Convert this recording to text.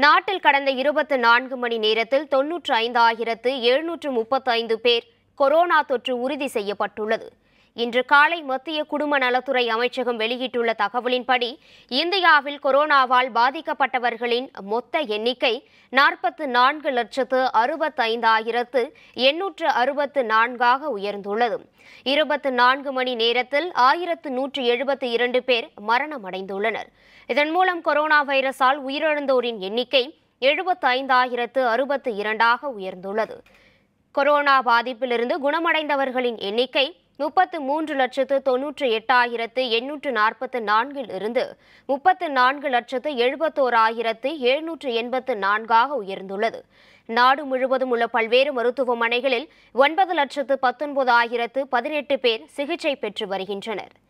நாட்டில் கடந்த இருபத்தி நான்கு மணி நேரத்தில் தொன்னூற்று ஐந்தாயிரத்து எழுநூற்று முப்பத்தைந்து பேர் கொரோனா தொற்று உறுதி செய்யப்பட்டுள்ளது இன்று காலை மத்திய குடும்ப நலத்துறை அமைச்சகம் வெளியிட்டுள்ள தகவலின்படி இந்தியாவில் கொரோனாவால் பாதிக்கப்பட்டவர்களின் மொத்த எண்ணிக்கை நாற்பத்து நான்கு லட்சத்து அறுபத்தைந்தாயிரத்து எண்ணூற்று அறுபத்து நான்காக உயர்ந்துள்ளது இருபத்து நான்கு மணி நேரத்தில் ஆயிரத்து நூற்று எழுபத்தி இரண்டு பேர் மரணமடைந்துள்ளனர் இதன் மூலம் கொரோனா வைரஸால் உயிரிழந்தோரின் எண்ணிக்கை எழுபத்தைந்தாயிரத்து அறுபத்து இரண்டாக உயர்ந்துள்ளது கொரோனா பாதிப்பிலிருந்து குணமடைந்தவர்களின் எண்ணிக்கை முப்பத்து மூன்று லட்சத்து தொன்னூற்று எட்டாயிரத்து எண்ணூற்று நாற்பத்து நான்கில் இருந்து முப்பத்து நான்கு லட்சத்து எழுபத்தோராயிரத்து எழுநூற்று எண்பத்து நான்காக உயர்ந்துள்ளது நாடு முழுவதும் உள்ள பல்வேறு மருத்துவமனைகளில் ஒன்பது லட்சத்து பத்தொன்பதாயிரத்து பதினெட்டு பேர் சிகிச்சை பெற்று வருகின்றனர்